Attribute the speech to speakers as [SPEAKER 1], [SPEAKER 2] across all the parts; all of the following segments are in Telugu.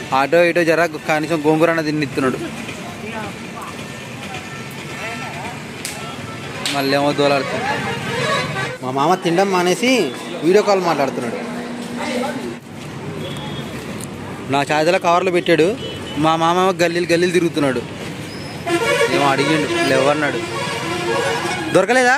[SPEAKER 1] ఆటో ఇటో జర కనీసం గోంగూర అన్న తిన్నిస్తున్నాడు మళ్ళీ ఏమో దోలాడుతుంది మా మామ తినడం మానేసి వీడియో కాల్ మాట్లాడుతున్నాడు నా ఛార్జర్లో కవర్లో పెట్టాడు మా మామ గల్లీలు గల్లీలు తిరుగుతున్నాడు ఏమో అడిగిండు లేవన్నాడు దొరకలేదా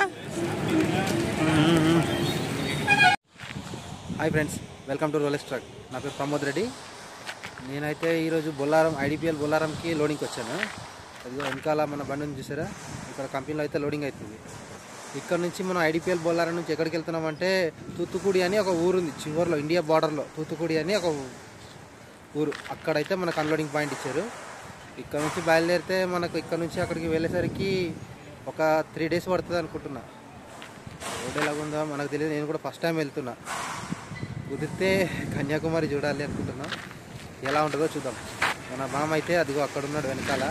[SPEAKER 1] hi friends welcome to Rolex truck నా పేరు ప్రమోద్ రెడ్డి నేనైతే ఈరోజు బొల్లారం ఐడిపిఎల్ బొల్లారంకి లోడింగ్కి వచ్చాను అదిగో వెనకాల మన బండిని చూసారా ఇక్కడ కంపెనీలో అయితే లోడింగ్ అవుతుంది ఇక్కడ నుంచి మనం ఐడిపిఎల్ బొల్లారం నుంచి ఎక్కడికి వెళ్తున్నామంటే తూత్తుకుడి అని ఒక ఊరు ఉంది చివరిలో ఇండియా బార్డర్లో తూత్తుకుడి అని ఒక ఊరు అక్కడైతే మనకు అన్లోడింగ్ పాయింట్ ఇచ్చారు ఇక్కడ నుంచి బయలుదేరితే మనకు ఇక్కడ నుంచి అక్కడికి వెళ్ళేసరికి ఒక త్రీ డేస్ పడుతుంది అనుకుంటున్నా రోడ్ ఎలాగుందో మనకు తెలియదు నేను కూడా ఫస్ట్ టైం వెళ్తున్నా కుదిరితే కన్యాకుమారి చూడాలి అనుకుంటున్నా ఎలా ఉంటుందో చూద్దాం మన మామ అయితే అదిగో అక్కడ ఉన్నాడు వెనకాల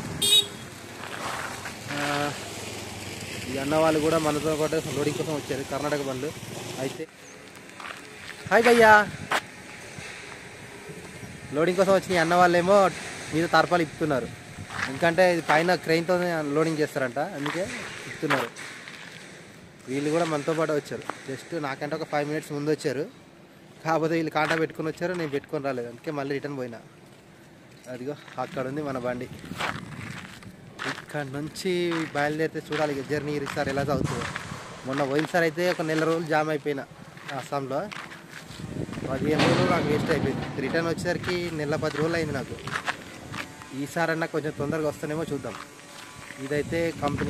[SPEAKER 1] ఆ, ఈ అన్న వాళ్ళు కూడా మనతో పాటు లోడింగ్ కోసం వచ్చారు కర్ణాటక బండ్లు అయితే హాయ్ భయ్యా లోడింగ్ కోసం వచ్చిన ఈ అన్న వాళ్ళేమో మీద తర్పాలు ఇప్పుతున్నారు ఎందుకంటే ఇది పైన క్రెయిన్తో లోడింగ్ చేస్తారంట అందుకే ఇప్పుతున్నారు వీళ్ళు కూడా మనతో పాటు వచ్చారు జస్ట్ నాకంటే ఒక ఫైవ్ మినిట్స్ ముందు వచ్చారు కాకపోతే వీళ్ళు కాంటా పెట్టుకొని వచ్చారు నేను పెట్టుకొని రాలేదు అందుకే మళ్ళీ రిటర్న్ పోయినా అదిగో అక్కడ ఉంది మన బండి ఇక్కడ నుంచి బయలుదేరితే చూడాలి ఇక జర్నీ ఈసారి ఎలా సాగుతుందో మొన్న పోయినసారి అయితే ఒక నెల రోజులు జామ్ అయిపోయినా అస్సాంలో పదిహేను రోజులు నాకు వేస్ట్ అయిపోయింది రిటర్న్ వచ్చేసరికి నెల పది రోజులు అయింది నాకు ఈసారన్నా కొంచెం తొందరగా వస్తానేమో చూద్దాం ఇదైతే కంపెనీ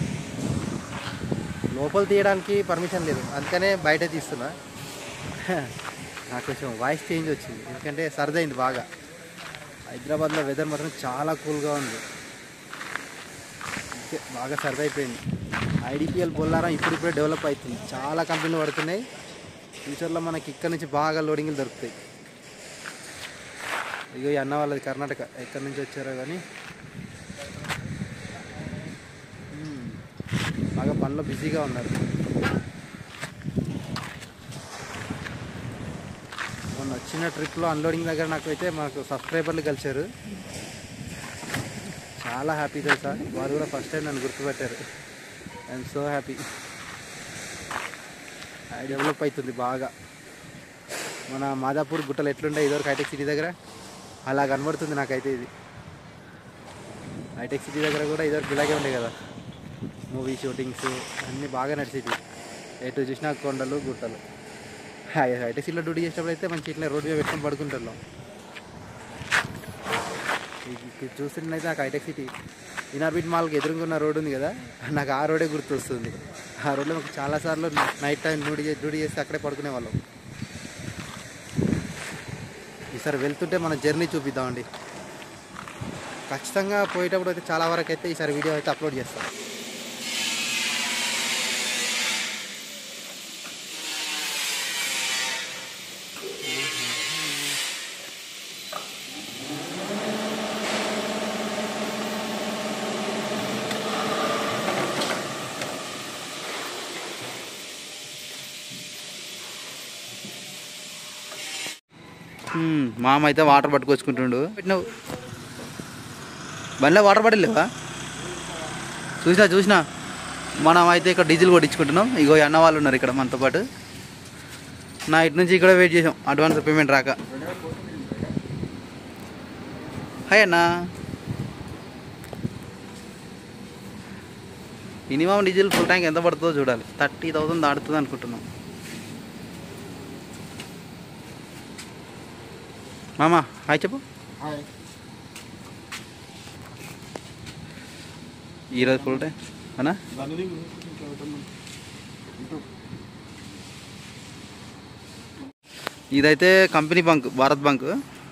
[SPEAKER 1] లోపల తీయడానికి పర్మిషన్ లేదు అందుకనే బయట తీస్తున్నా నాకు కొంచెం వాయిస్ చేంజ్ వచ్చింది ఎందుకంటే సరదైంది బాగా హైదరాబాద్లో వెదర్ మాత్రం చాలా కూల్గా ఉంది అందుకే బాగా సరదైపోయింది ఐడిపిఎల్ బొల్లారం ఇప్పుడిప్పుడే డెవలప్ అవుతుంది చాలా కంపెనీలు పడుతున్నాయి ఫ్యూచర్లో మనకి ఇక్కడ నుంచి బాగా లోడింగ్లు దొరుకుతాయి ఇగో ఈ అన్న వాళ్ళది కర్ణాటక ఎక్కడి నుంచి వచ్చారో కానీ మ్మ్. బాగా పనిలో బిజీగా ఉన్నారు మొన్న వచ్చిన ట్రిప్లో అన్లోడింగ్ దగ్గర నాకు అయితే మాకు సబ్స్క్రైబర్లు కలిశారు చాలా హ్యాపీ తెలుసా వారు కూడా ఫస్ట్ టైం నన్ను గుర్తుపెట్టారు ఐఎమ్ సో హ్యాపీ డెవలప్ అవుతుంది బాగా మన మాదాపూర్ గుట్టలు ఎట్లుండే ఇదివరకు హైటెక్ సిటీ దగ్గర అలా కనబడుతుంది నాకైతే ఇది హైటెక్ సిటీ దగ్గర కూడా ఇదివరకు ఇలాగే ఉండే కదా మూవీ షూటింగ్స్ అన్నీ బాగా నడిచేది ఎటు చూసినా కొండలు గుట్టలు హై హైటెక్ సిటీలో డ్యూటీ చేసేటప్పుడు అయితే మంచి ఇట్లా రోడ్డు మీద పెట్టుకొని పడుకుంటాను ఇది చూస్తున్నైతే నాకు హైటెక్ సిటీ ఇనార్బిట్ మాల్కి ఎదురుకున్న రోడ్ ఉంది కదా నాకు ఆ రోడే గుర్తొస్తుంది ఆ రోడ్లో మాకు చాలాసార్లు నైట్ టైం డ్యూటీ చే- డ్యూటీ చేస్తే అక్కడే పడుకునే వాళ్ళం ఈసారి వెళ్తుంటే మన జర్నీ చూపిద్దామండి ఖచ్చితంగా పోయేటప్పుడు అయితే చాలా వరకు అయితే ఈసారి వీడియో అయితే అప్లోడ్ చేస్తాం మ్మ్. మామ అయితే వాటర్ పట్టుకొచ్చుకుంటుండు పెట్టినావు బండిలో వాటర్ పడలేవా చూసినా చూసినా మనం అయితే ఇక్కడ డీజిల్ కొట్టించుకుంటున్నాం ఇగో ఈ అన్న వాళ్ళు ఉన్నారు ఇక్కడ మనతో పాటు నా ఇటు నుంచి ఇక్కడ వెయిట్ చేసాం అడ్వాన్స్ పేమెంట్ రాక హాయ్ అన్న మినిమం డీజిల్ ఫుల్ ట్యాంక్ ఎంత పడుతుందో చూడాలి థర్టీ థౌసండ్ దాడుతుంది అనుకుంటున్నాం మామా హాయ్ చెప్పు ఈరోజు ఫుల్ టైం అన్నా ఇదైతే కంపెనీ బంక్ భారత్ బంక్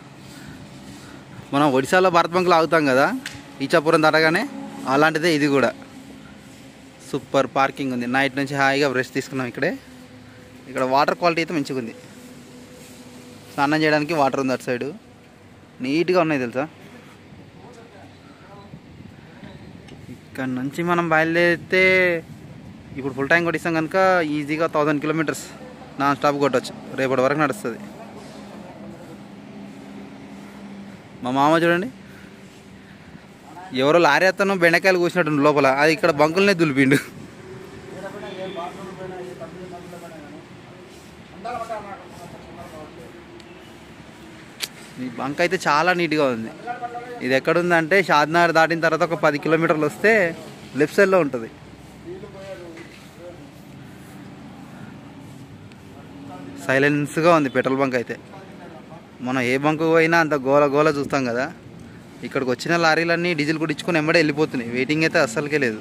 [SPEAKER 1] మనం ఒడిశాలో భారత్ బంక్లో ఆగుతాం కదా ఈచాపురం దాటగానే అలాంటిదే ఇది కూడా సూపర్ పార్కింగ్ ఉంది నైట్ నుంచి హాయిగా బ్రష్ తీసుకున్నాం ఇక్కడే ఇక్కడ వాటర్ క్వాలిటీ అయితే మంచిగా ఉంది స్నానం చేయడానికి వాటర్ ఉంది అటు సైడు నీట్గా ఉన్నాయి తెలుసా ఇక్కడ నుంచి మనం బయలుదేరితే ఇప్పుడు ఫుల్ టైం కొట్టిస్తాం కనుక ఈజీగా థౌజండ్ కిలోమీటర్స్ నాన్ స్టాప్ కొట్టచ్చు రేపటి వరకు నడుస్తుంది మా మామ చూడండి ఎవరో లారీ అతను బెండకాయలు కూర్చున్నట్టు లోపల అది ఇక్కడ బంకులనే దులిపిండు ఈ బంక్ అయితే చాలా నీట్గా ఉంది ఇది ఎక్కడుందంటే షాద్నగర్ దాటిన తర్వాత ఒక పది కిలోమీటర్లు వస్తే లెఫ్ట్ సైడ్లో ఉంటుంది సైలెన్స్గా ఉంది పెట్రోల్ బంక్ అయితే మనం ఏ బంకు పోయినా అంత గోల గోల చూస్తాం కదా ఇక్కడికి వచ్చిన లారీలన్నీ డీజిల్ కుట్టించుకొని వెంబడే వెళ్ళిపోతున్నాయి వెయిటింగ్ అయితే అస్సలకే లేదు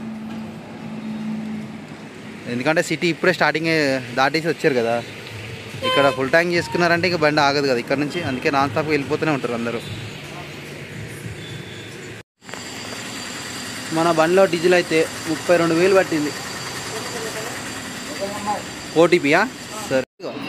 [SPEAKER 1] ఎందుకంటే సిటీ ఇప్పుడే స్టార్టింగ్ దాటేసి వచ్చారు కదా ఇక్కడ ఫుల్ ట్యాంక్ చేసుకున్నారంటే ఇక బండి ఆగదు కదా ఇక్కడ నుంచి అందుకే నాన్ స్టాప్ వెళ్ళిపోతూనే ఉంటారు అందరూ మన బండిలో డీజిల్ అయితే ముప్పై రెండు వేలు పట్టింది ఓటీపీయా సరే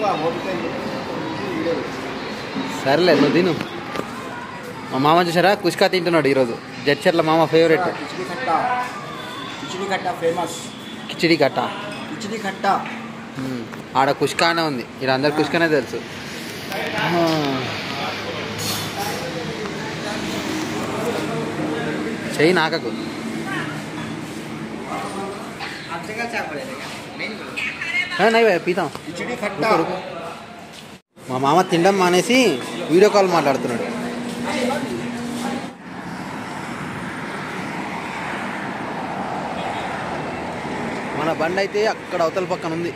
[SPEAKER 1] సరేలే నువ్వు తిను మా మామ చూసారా కుష్కా తింటున్నాడు ఈరోజు జడ్చర్ల మామ ఫేవరెట్
[SPEAKER 2] కిచిడి కట్ట కిచిడి కట్ట ఫేమస్
[SPEAKER 1] కిచిడి కట్ట
[SPEAKER 2] కిచిడి కట్ట
[SPEAKER 1] మ్మ్. ఆడ కుష్కానే ఉంది ఇక్కడ అందరు కుష్కానే తెలుసు ఆ. చెయ్యి నాకకు ఆ, నై భయ్యా, పీతాం
[SPEAKER 2] కిచిడి కట్ట
[SPEAKER 1] రుకో, రుకో. మా మామ తినడం మానేసి వీడియో కాల్ మాట్లాడుతున్నాడు మన బండి అయితే అక్కడ అవతల పక్కన ఉంది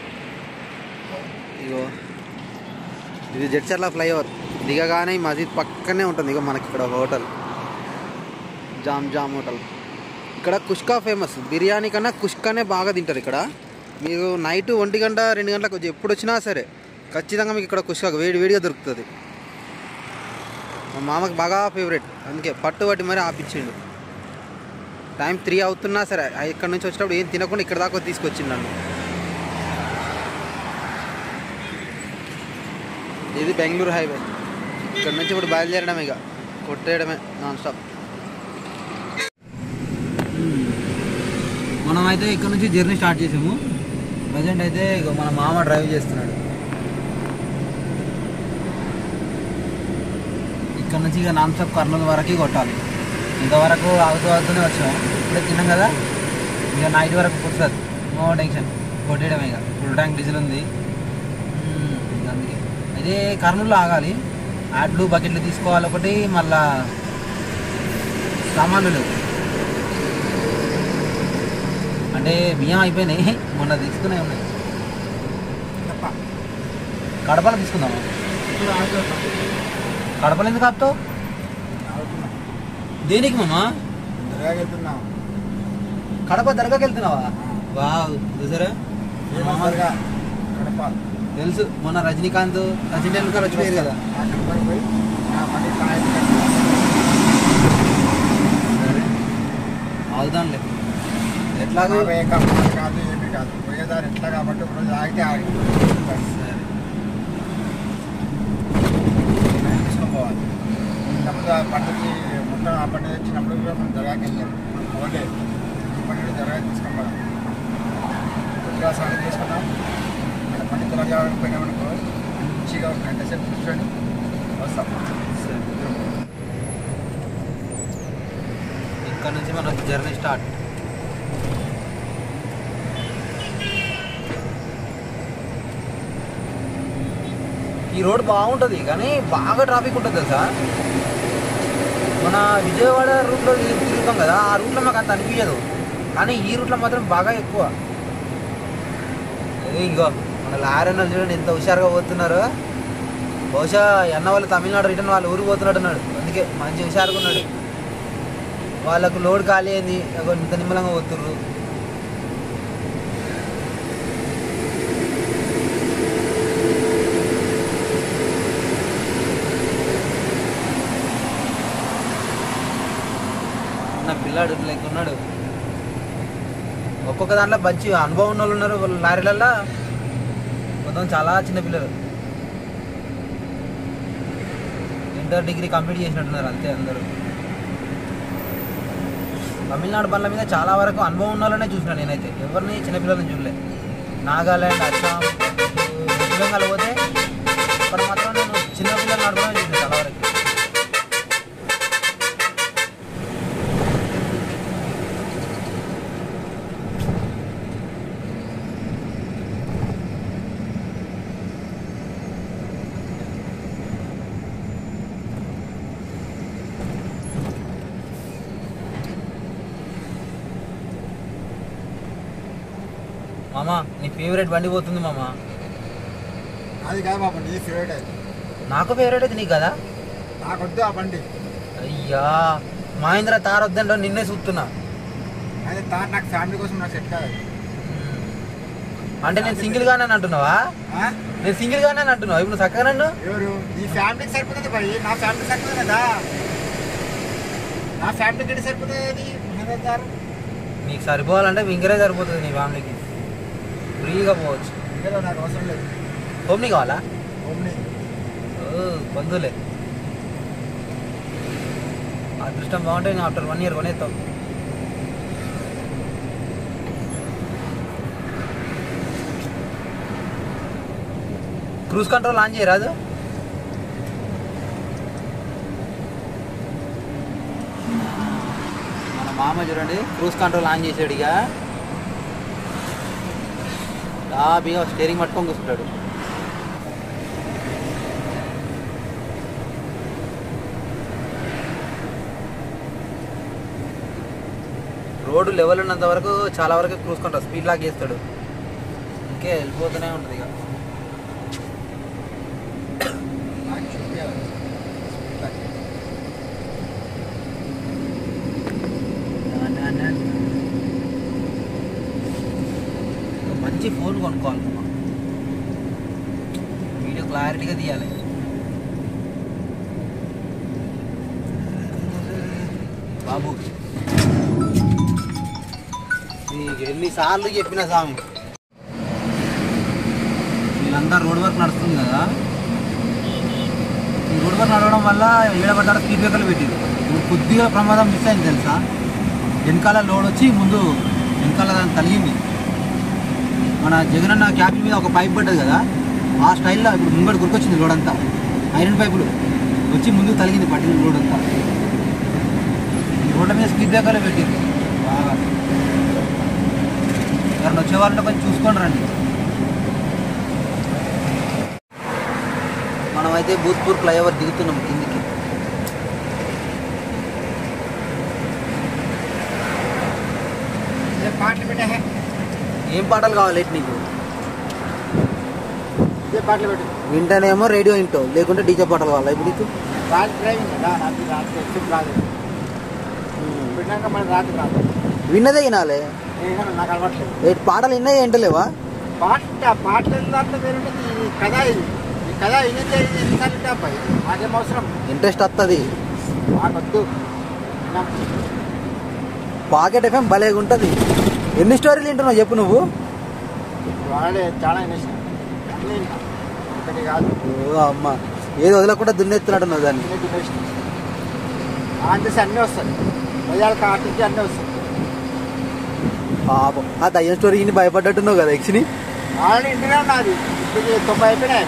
[SPEAKER 1] ఇగో ఇది జడ్చర్ల ఫ్లైఓవర్ దిగగానే ఈ మసీద్ పక్కనే ఉంటుంది ఇగో మనకి ఇక్కడ ఒక హోటల్ జామ్ జామ్ హోటల్ ఇక్కడ కుష్కా ఫేమస్ బిర్యానీ కన్నా కుష్కానే బాగా తింటారు ఇక్కడ మీరు నైట్ ఒంటి గంట రెండు గంటలకు వచ్చి ఎప్పుడు వచ్చినా సరే ఖచ్చితంగా మీకు ఇక్కడ కుష్కా వేడి వేడిగా దొరుకుతుంది మా మామకి బాగా ఫేవరెట్ అందుకే పట్టు పట్టి మరీ ఆపించిండు టైం త్రీ అవుతున్నా సరే ఆ ఇక్కడ నుంచి వచ్చినప్పుడు ఏం తినకుండా ఇక్కడ దాకా తీసుకొచ్చిండు నన్ను ఇది బెంగళూరు హైవే ఇక్కడ నుంచి ఇప్పుడు బయలుదేరడమే ఇక కొట్టేయడమే నాన్ స్టాప్ మనం అయితే ఇక్కడ నుంచి జర్నీ స్టార్ట్ చేసాము ప్రజెంట్ అయితే ఇక మన మామ డ్రైవ్ చేస్తున్నాడు ఇక్కడ నుంచి ఇక నాన్ స్టాప్ కర్నూలు వరకు కొట్టాలి ఇంతవరకు ఆగుతూ ఆగుతూనే వచ్చాము ఇప్పుడే తిన్నాం కదా ఇక నైట్ వరకు కుడుతుంది నో టెన్షన్ కొట్టేయడమే ఇక ఫుల్ ట్యాంక్ డీజిల్ ఉంది మ్మ్, ఇక అందుకే అయితే కర్నూలులో ఆగాలి యాడ్లు బకెట్లు తీసుకోవాలి ఒకటి మళ్ళా సామాన్లు లేవు అంటే బియ్యం అయిపోయినాయి మొన్న తీసుకునే ఉన్నాయి
[SPEAKER 2] తప్ప
[SPEAKER 1] కడపలో తీసుకుందామా
[SPEAKER 2] ఇప్పుడు ఆగుతున్నాం
[SPEAKER 1] కడపలో ఎందుకు ఆపుతావు
[SPEAKER 2] ఆగుతున్నాం
[SPEAKER 1] దేనికి మామా
[SPEAKER 2] దర్గాకి వెళ్తున్నాం
[SPEAKER 1] కడప దర్గాకి వెళ్తున్నావా వావ్ చూసారా
[SPEAKER 2] ఫేమస్ దర్గా కడప
[SPEAKER 1] తెలుసు మొన్న రజనీకాంత్ సచిన్ టెండూల్కర్ వచ్చిపోయారు కదా
[SPEAKER 2] ఆ కడపకి పోయి ఆ పని కాయలు
[SPEAKER 1] అవుదాంలే ఎట్లాగో
[SPEAKER 2] యాభై ఎకరం మాట కాదు ఏమీ కాదు పోయేదారు ఎట్లా కాబట్టి ఒక రోజు ఆగితే ఆగి
[SPEAKER 1] సరే.
[SPEAKER 2] తీసుకోపోవాలి లేకపోతే ఆ పంటకి మొత్తం ఆ పంట తెచ్చినప్పుడు కూడా మనం దర్గాకి వెళ్తాం మనం పోలే ఈ పంటని దర్గాకి తీసుకుంటాం కొద్దిగా స్నానం చేసుకున్నాం మన పంట త్వరగా పోయినామనుకో మంచిగా ఒక గంట సేపు కూర్చొని వస్తాం
[SPEAKER 1] సరే. ఇక్కడ నుంచి మనకు జర్నీ స్టార్ట్ ఈ రోడ్ బాగుంటుంది కానీ బాగా ట్రాఫిక్ ఉంటుంది తెలుసా మన విజయవాడ రూట్లో తిరుగుతాం కదా ఆ రూట్లో మాకు అంత అనిపించదు కానీ ఈ రూట్లో మాత్రం బాగా ఎక్కువ ఏ ఇంకో మన లారీ అన్న చూడండి ఎంత హుషారుగా పోతున్నారు బహుశా అన్న వాళ్ళు తమిళనాడు రిటర్న్ వాళ్ళు ఊరు పోతున్నట్టున్నాడు అందుకే మంచి హుషారుగా ఉన్నాడు వాళ్ళకు లోడ్ ఖాళీ అయింది అగో ఇంత నిమ్మలంగా పోతుర్రు నా పిల్లాడు లైక్ ఉన్నాడు ఒక్కొక్క దాంట్లో మంచి అనుభవం ఉన్న వాళ్ళు ఉన్నారు వాళ్ళ లారీలల్లో మొత్తం చాలా చిన్న పిల్లలు ఇంటర్ డిగ్రీ కంప్లీట్ చేసినట్టున్నారు అంతే అందరూ తమిళనాడు బండ్ల మీద చాలా వరకు అనుభవం ఉన్న వాళ్ళనే చూసిన నేనైతే ఎవరిని చిన్నపిల్లలని చూడలే నాగాల్యాండ్ అస్సాం వెస్ట్ బెంగాల్ పోతే అక్కడ మాత్రం నేను చిన్న పిల్లలు నడపడమే చూసిన చాలా వరకు మామ నీ ఫేవరెట్ బండి పోతుంది మామ
[SPEAKER 2] అది కాదు బాబు నీ ఫేవరెట్ అది
[SPEAKER 1] నాకు ఫేవరెట్ అయితే నీకు కదా
[SPEAKER 2] నాకు వద్దు ఆ బండి
[SPEAKER 1] అయ్యా మహేంద్ర తార్ వద్దంటే నిన్నే చూస్తున్నా
[SPEAKER 2] అయితే తాను నాకు ఫ్యామిలీ కోసం నాకు సెట్ కాదు
[SPEAKER 1] అంటే నేను సింగిల్ గానే అంటున్నావా
[SPEAKER 2] ఆ?
[SPEAKER 1] నేను సింగిల్ గానే అంటున్నావు ఇప్పుడు నువ్వు చక్కగా నన్ను
[SPEAKER 2] ఎవరు నీ ఫ్యామిలీకి సరిపోతుంది భయ్ నా ఫ్యామిలీకి సరిపోతుంది కదా నా ఫ్యామిలీకి ఎక్కడ సరిపోతుంది అది మహేంద్ర తార్
[SPEAKER 1] నీకు సరిపోవాలంటే వింగరే సరిపోతుంది నీ ఫ్యామిలీకి ఫ్రీగా పోవచ్చు
[SPEAKER 2] ఇంకేదో నాకు అవసరం లేదు
[SPEAKER 1] హోమ్ని కావాలా
[SPEAKER 2] ఓమ్ని
[SPEAKER 1] ఓ, బంధువులే అదృష్టం బాగుంటే ఇంకా ఆఫ్టర్ వన్ ఇయర్ కొనేస్తావు క్రూజ్ కంట్రోల్ ఆన్ చేయరాదు మన మామ చూడండి క్రూజ్ కంట్రోల్ ఆన్ చేసాడు ఇక డాబీగా స్టీరింగ్ పట్టుకొని కూర్చుంటాడు రోడ్డు లెవెల్ ఉన్నంత వరకు చాలా వరకు క్రూజ్ కంట్రోల్ స్పీడ్ లాక్ చేస్తాడు ఇంకే వెళ్ళిపోతూనే ఉంటుంది ఇక
[SPEAKER 2] నాకు చూపించాలి
[SPEAKER 1] మంచి ఫోన్ కొనుక్కోవాలి మామ వీడియో క్లారిటీగా తీయాలి బాబు నీకు ఎన్నిసార్లు చెప్పిన స్వామి వీళ్ళంతా రోడ్ వర్క్ నడుస్తుంది కదా ఈ రోడ్ వర్క్ నడవడం వల్ల ఏడబడ్డారు స్పీడ్ బ్రేకర్లు పెట్టింది ఇప్పుడు కొద్దిగా ప్రమాదం మిస్ అయింది తెలుసా వెనకాల లోడ్ వచ్చి ముందు వెనకాల దాన్ని తలిగింది మన జగనన్న క్యాబిన్ మీద ఒక పైప్ పడ్డది కదా ఆ స్టైల్లో ఇప్పుడు ముంగడు గురికొచ్చింది లోడ్ అంతా ఐరన్ పైపులు వచ్చి ముందు తలిగింది పట్టిన లోడ్ అంతా రోడ్ల మీద స్పీడ్ బ్రేకర్లు పెట్టింది బాగా ఎవరైనా వచ్చేవాళ్ళంటే కొంచెం చూసుకోండి రండి మనమైతే భూత్పూర్ ఫ్లైఓవర్ దిగుతున్నాం కిందికి
[SPEAKER 2] ఇదే పాటలు పెట్టే
[SPEAKER 1] ఏం పాటలు కావాలి ఏంటి నీకు
[SPEAKER 2] ఇదే పాటలు పెట్టు
[SPEAKER 1] వింటేనేమో రేడియో వింటావు లేకుంటే డీజే పాటలు కావాలా ఇప్పుడు నీకు
[SPEAKER 2] రాత్రి డ్రైవింగ్ కదా రాత్రి రాత్రి ఎక్సిట్ రాదు పెట్టాక మళ్ళీ రాత్రి రాదు
[SPEAKER 1] విన్నదే వినాలి
[SPEAKER 2] నేను నాకు అలవాట్లేదు
[SPEAKER 1] ఏ పాటలు విన్నాయి ఏంటలేవా
[SPEAKER 2] పాట పాటలు దాంట్లో వేరుంటుంది ఇది కథ ఇది ఈ కథ ఇదే ఎన్నిసార్లు వింటే అబ్బాయి నాకేం అవసరం
[SPEAKER 1] ఇంట్రెస్ట్ వస్తుంది
[SPEAKER 2] నాకొద్దు నా-
[SPEAKER 1] పాకెట్ ఎఫ్ఎం భలేగా ఉంటుంది ఎన్ని స్టోరీలు వింటున్నావు చెప్పు నువ్వు
[SPEAKER 2] వాడే చాలా వినేసిన అన్నీ విన్నా. ఒకటి కాదు
[SPEAKER 1] ఓ అమ్మ ఏది వదలకుండా దున్నెత్తున్నట్టు నువ్వు దాన్ని
[SPEAKER 2] అన్నీ వినేసిన ఆన్ చేసి అన్నీ వస్తాయి బజార్ కార్టికి అన్నీ వస్తాయి
[SPEAKER 1] పాపం ఆ దయ్యం స్టోరీ విని భయపడ్డట్టున్నావు కదా ఎక్స్ని
[SPEAKER 2] ఆల్రెడీ ఇంటినే ఉన్నది ఇప్పుడు తొంభై అయిపోయినాయి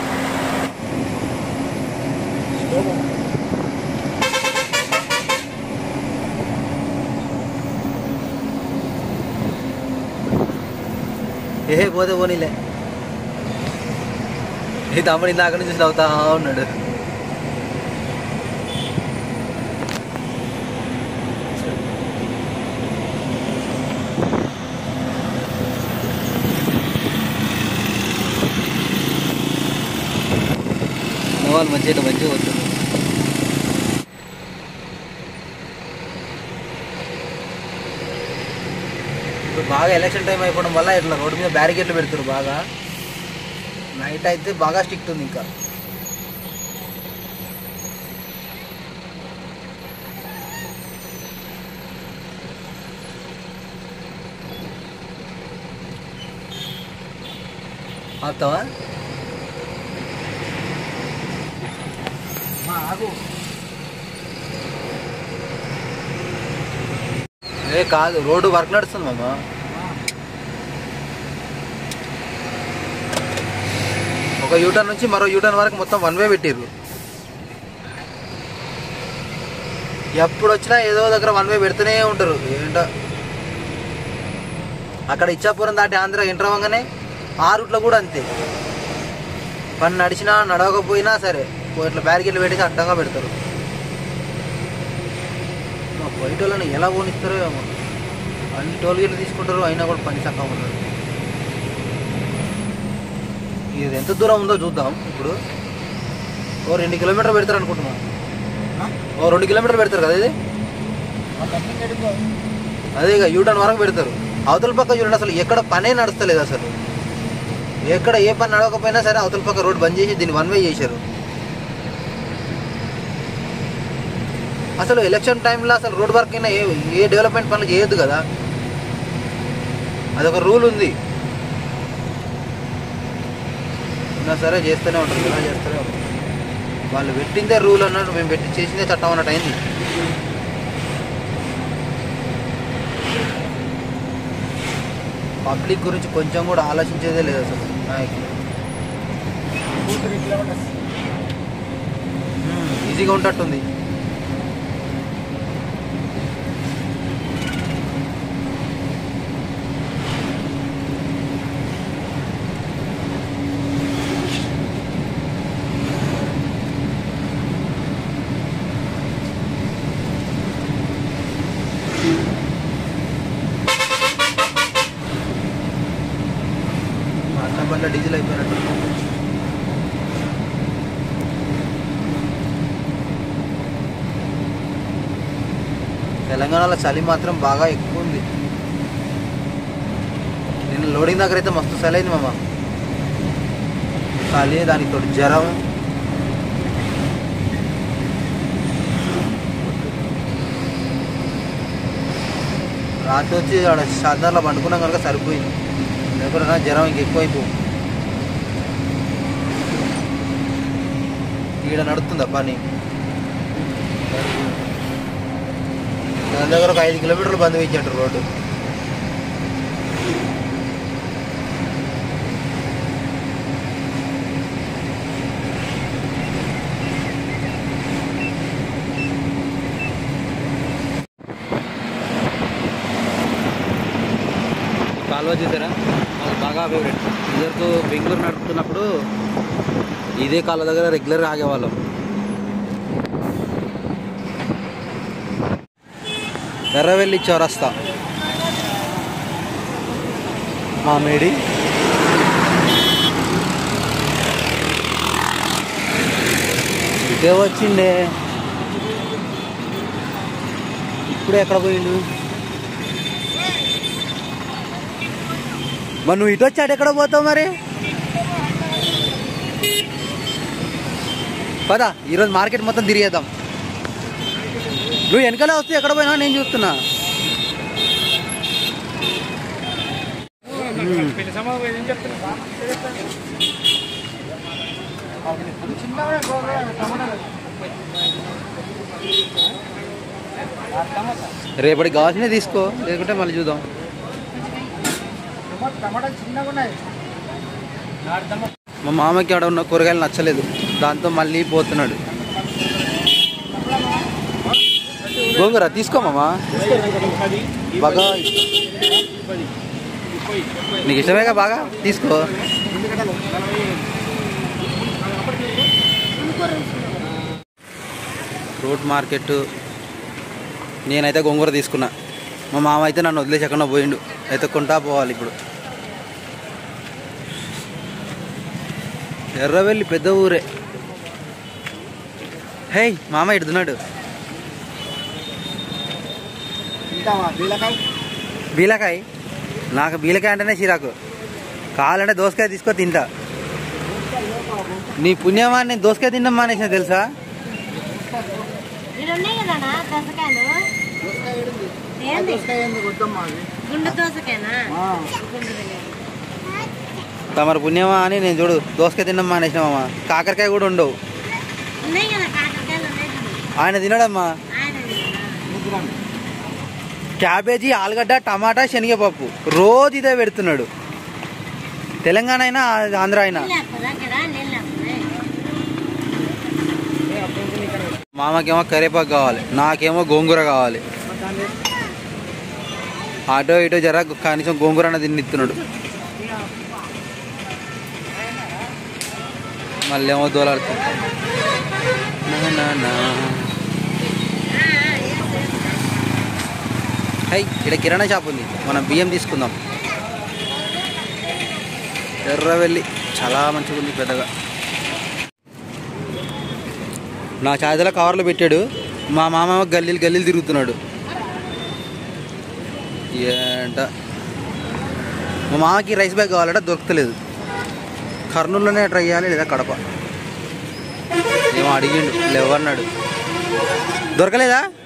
[SPEAKER 1] ఏ పోతే పోనీలే ఈ తమ్ముడు ఇందాక నుంచి నవ్వుతా ఉన్నాడు వాళ్ళు మంచిగా మంచిగా వస్తుంది ఇప్పుడు బాగా ఎలక్షన్ టైం అయిపోవడం వల్ల ఇట్లా రోడ్డు మీద బ్యారికేడ్లు పెడుతున్నారు బాగా నైట్ అయితే బాగా స్ట్రిక్ట్ ఉంది ఇంకా ఆపుతావా
[SPEAKER 2] మా ఆగు
[SPEAKER 1] ఏ కాదు రోడ్డు వర్క్ నడుస్తుంది మామ ఒక యూటర్న్ నుంచి మరో యూటర్న్ వరకు మొత్తం వన్ వే పెట్టిర్రు ఎప్పుడు వచ్చినా ఏదో దగ్గర వన్ వే పెడుతూనే ఉంటారు ఏంటో అక్కడ ఇచ్చాపురం దాటి ఆంధ్ర ఎంటర్ అవ్వగానే ఆ రూట్లో కూడా అంతే పని నడిచినా నడవకపోయినా సరే ఓ ఇట్లా బ్యారికేడ్లు పెట్టేసి అడ్డంగా పెడతారు మా బయట వాళ్ళని ఎలా పోనిస్తారో ఏమో అన్ని టోల్ గేట్లు తీసుకుంటారు అయినా కూడా పని చక్కగా ఉండదు ఇది ఎంత దూరం ఉందో చూద్దాం ఇప్పుడు ఓ రెండు కిలోమీటర్ పెడతారు అనుకుంటున్నాం ఓ రెండు కిలోమీటర్ పెడతారు కదా ఇది
[SPEAKER 2] ఆ కంపెనీ ఎడుకో
[SPEAKER 1] అదే ఇక యూటర్న్ వరకు పెడతారు అవతల పక్క చూడండి అసలు ఎక్కడ పనే నడుస్తలేదు అసలు ఎక్కడ ఏ పని నడవకపోయినా సరే అవతల పక్క రోడ్ బంద్ చేసి దీన్ని వన్ వే చేశారు అసలు ఎలక్షన్ టైంలో అసలు రోడ్ వర్క్ అయినా ఏ ఏ డెవలప్మెంట్ పనులు చేయొద్దు కదా అదొక రూల్ ఉంది ఉన్నా సరే చేస్తూనే ఉంటారు ఇలా చేస్తూనే ఉంటారు వాళ్ళు పెట్టిందే రూల్ అన్నట్టు మేము పెట్టి చేసిందే చట్టం అన్నట్టు అయింది పబ్లిక్ గురించి కొంచెం కూడా ఆలోచించేదే లేదు అసలు నాయకులు
[SPEAKER 2] టూ త్రీ కిలోమీటర్స్
[SPEAKER 1] మ్మ్, ఈజీగా ఉంటట్టుంది మా అన్న బండ్ల డీజిల్ అయిపోయినట్టు తెలంగాణలో చలి మాత్రం బాగా ఎక్కువ ఉంది నేను లోడింగ్ దగ్గర అయితే మస్తు చలి అయింది మామ చలి దానికి తోడు జ్వరం రాత్రి వచ్చి ఆడ షాదార్లో పండుకున్నాం కనుక సరిపోయింది లేకపోతే నా జ్వరం ఇంక ఎక్కువైపో ఈడ నడుస్తుందా పని దాని దగ్గర ఒక ఐదు కిలోమీటర్లు బంద్ వేయించాడు రోడ్డు కాలువ చూసారా మాకు బాగా ఫేవరెట్ ఇద్దరితో బెంగళూరు నడుపుతున్నప్పుడు ఇదే కాలువ దగ్గర రెగ్యులర్గా ఆగేవాళ్ళం ఎర్రవెల్లి చౌరస్తా మామిడి ఇదే వచ్చిండే ఇప్పుడే ఎక్కడ పోయిండు మరి నువ్వు ఇటు వచ్చాడు ఎక్కడ పోతావు మరి పదా ఈరోజు మార్కెట్ మొత్తం తిరిగేద్దాం నువ్వు వెనకాలే వస్తే ఎక్కడ పోయినా నేను చూస్తున్నా
[SPEAKER 2] చిన్నగా టమాటాలు
[SPEAKER 1] రేపటికి కావాల్సినవి తీసుకో లేకుంటే మళ్ళీ చూద్దాం
[SPEAKER 2] టమాటా టమాటాలు చిన్నగా ఉన్నాయి
[SPEAKER 1] మా మామకి ఆడ ఉన్న కూరగాయలు నచ్చలేదు దాంతో మళ్ళీ పోతున్నాడు గోంగూర తీసుకో మామా బాగా నీకు ఇష్టమేగా బాగా తీసుకో ఫ్రూట్ మార్కెట్ నేనైతే గోంగూర తీసుకున్నా మా మామ అయితే నన్ను వదిలేసి ఎక్కడో పోయిండు అయితే కొంటా పోవాలి ఇప్పుడు ఎర్రవెల్లి పెద్ద ఊరే హే మామ ఇడుతున్నాడు
[SPEAKER 2] తింటావా బీలకాయ
[SPEAKER 1] బీలకాయ నాకు బీలకాయ అంటేనే చిరాకు కావాలంటే దోసకాయ తీసుకో తింటా నీ పుణ్యమా నేను దోసకాయ తినడం మానేసిన తెలుసా
[SPEAKER 3] ఇవి ఉన్నాయి కదన్నా దోసకాయలు
[SPEAKER 2] దోసకాయ ఏడుంది
[SPEAKER 3] ఏంది
[SPEAKER 2] దోసకాయ ఏంది కొద్దమ్మా అది
[SPEAKER 3] గుండు దోసకాయనా
[SPEAKER 2] ఆ.
[SPEAKER 3] గుండుది
[SPEAKER 1] తమరు పుణ్యమా అని నేను చూడు దోసకాయ తినడం మానేసిన మామ కాకరకాయ కూడా ఉండవు
[SPEAKER 3] ఉన్నాయి కదా కాకరకాయలు ఉన్నాయి చూడు.
[SPEAKER 1] ఆయన తినడమ్మా
[SPEAKER 3] ఆయన తిన్నాడా?
[SPEAKER 2] ముగ్గురం
[SPEAKER 1] క్యాబేజీ ఆలుగడ్డ టమాటా శనగపప్పు రోజు ఇదే పెడుతున్నాడు తెలంగాణ అయినా ఆంధ్ర అయినా
[SPEAKER 3] నీళ్ళు లేకపోతే అక్కడ నీళ్ళు లేకపోతే
[SPEAKER 1] మామకేమో కరివేపాకు కావాలి నాకేమో గోంగూర కావాలి అటో ఇటో జర కనీసం గోంగూర అన్న తిన్నిస్తున్నాడు మళ్ళీ ఏమో దోలాడుతుంది నా నా నా. హై ఇక్కడ కిరాణా షాప్ ఉంది మనం బియ్యం తీసుకుందాం ఎర్రవెల్లి చాలా మంచిగా ఉంది పెద్దగా నా చార్జర్లో కవర్లో పెట్టాడు మా మామ గల్లీలు గల్లీలు తిరుగుతున్నాడు ఏంట మా మామకి రైస్ బ్యాగ్ కావాలంటే దొరకలేదు కర్నూలులోనే ట్రై చేయాలి లేదా కడప ఏమో అడిగిండు లేవన్నాడు దొరకలేదా